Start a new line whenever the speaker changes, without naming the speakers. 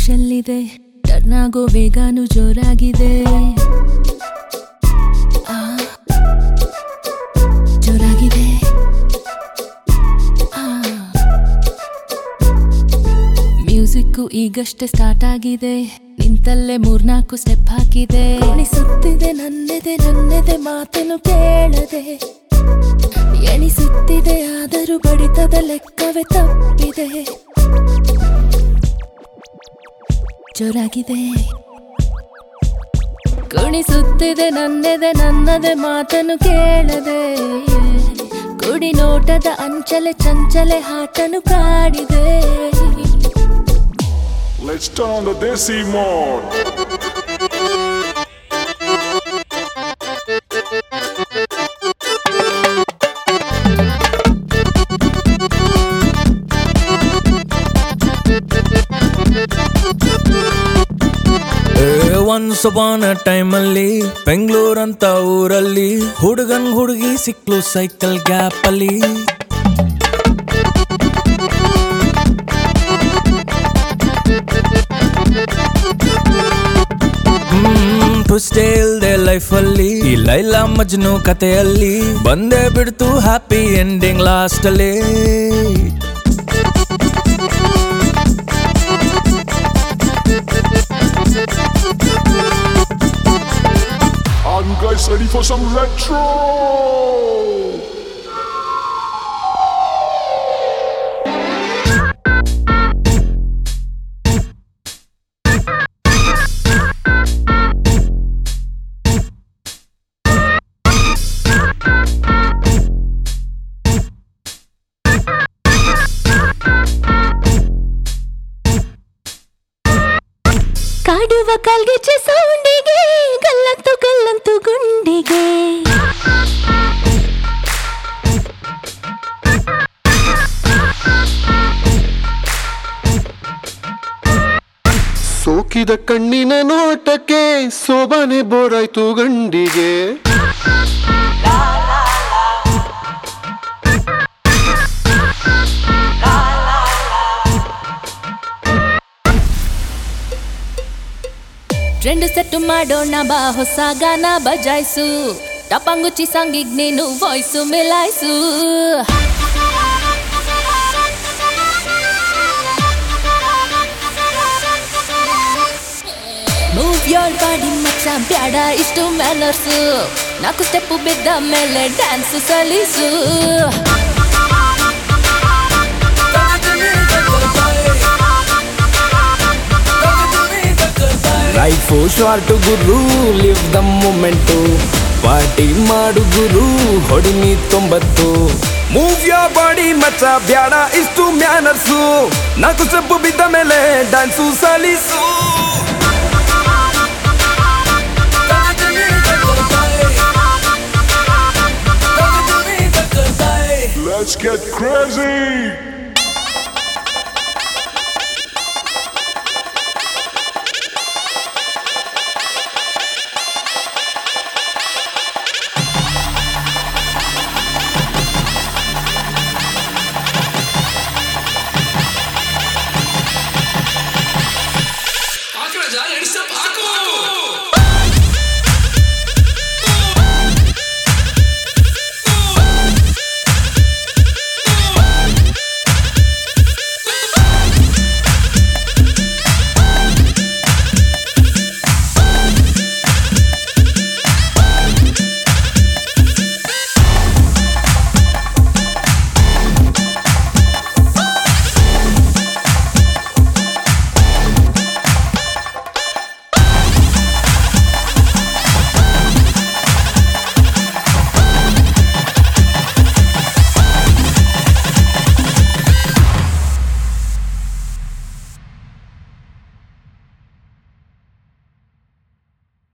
ಪುಷಲ್ಲಿದೆ turn ಆಗೋ ವೇಗಾನು ಜೋರಾಗಿದೆ ಆ, ಜೋರಾಗಿದೆ ಆ. ಮ್ಯೂಸಿಕ್ಕು ಈಗಷ್ಟೇ ಸ್ಟಾರ್ಟ್ ಆಗಿದೆ ನಿಂತಲ್ಲೇ ಮೂರ್ನಾಲ್ಕು ಸ್ಟೆಪ್ ಹಾಕಿದೆ ಎಣಿಸುತ್ತಿದೆ ನನ್ನೆದೆ ನನ್ನೆದೆ ಮಾತನ್ನು ಕೇಳದೆ ಎಣಿಸುತ್ತಿದೆ ಆದರೂ ಬಡಿತದ ಲೆಕ್ಕವೇ ತಪ್ಪಿದೆ ಜೋರಾಗಿದೆ ಕುಣಿಸುತ್ತಿದೆ ನನ್ನೆದೆ ನನ್ನದೆ ಮಾತನ್ನು ಕೇಳದೆ ಕುಡಿ ನೋಟದ ಅಂಚಲೆ ಚಂಚಲೆ ಹಾಟನು ಕಾಡಿದೆ
Let's turn the Desi mode.
Once upon time ಅಲ್ಲಿ ಬೆಂಗಳೂರ್ ಅಂತ ಊರಲ್ಲಿ ಹುಡುಗನ್ ಹುಡುಗಿ ಸಿಕ್ಲು ಸೈಕಲ್ ಗ್ಯಾಪ್ ಅಲ್ಲಿ ಟ್ವಿಸ್ಟ್ ಇಲ್ದೆ ಲೈಫ್ ಅಲ್ಲಿ ಈ ಲೈಲಾ ಮಜ್ನು ಕಥೆಯಲ್ಲಿ ಬಂದೇ ಬಿಡ್ತು ಹ್ಯಾಪಿ ಎಂಡಿಂಗ್ ಲಾಸ್ಟ್ ಅಲ್ಲಿ
Are you guys ready for some retro?
ಕಾಡುವ ಕಾಲ್ಗೆಚ್ಚೆ ಸೌಂಡಿಗೆ ಗಲ್ಲಂತು ಗಲ್ಲಂತು ಗುಂಡಿಗೆ
ಸೋಕಿದ ಕಣ್ಣಿನ ನೋಟಕ್ಕೆ ಸೋಬಾನೆ ಬೋರಾಯ್ತು ಗಂಡಿಗೆ
ಟ್ರೆಂಡ್ ಸೆಟ್ ಮಾಡೋಣ ಬಾ ಹೊಸ ಗಾನ ಬಜಾಯ್ಸು ಟಪಂಗುಚಿ ಸಂಗಿಗ್ ನೀನು ವಾಯ್ಸು ಮಿಲಾಯ್ಸು ಮೂವ್ ಯೋರ್ ಬಾಡಿ ಮಚ್ಚ ಬ್ಯಾಡ ಇಷ್ಟು ಮ್ಯಾನರ್ಸು ನಾಲ್ಕು ಸ್ಟೆಪ್ಪು ಬಿದ್ದ ಮೇಲೆ ಡ್ಯಾನ್ಸು ಸಲೀಸು
ಲೈಫು ಶಾರ್ಟ್ ಗುರು ಲಿವ್ ದ ಮೂಮೆಂಟು ಪಾರ್ಟಿ ಮಾಡು ಗುರು ಹೊಡಿಮಿ ತೊಂಬತ್ತು ಮೂವ್ ಯೋ ಬಾಡಿ ಮಚ್ಚ ಬ್ಯಾಡ ಇಷ್ಟು ಮ್ಯಾನರ್ಸು ನಾಲ್ಕು ಸ್ಟೆಪ್ ಬಿದ್ದ ಮೇಲೆ ಡ್ಯಾನ್ಸು ಸಲೀಸು
Let's get crazy.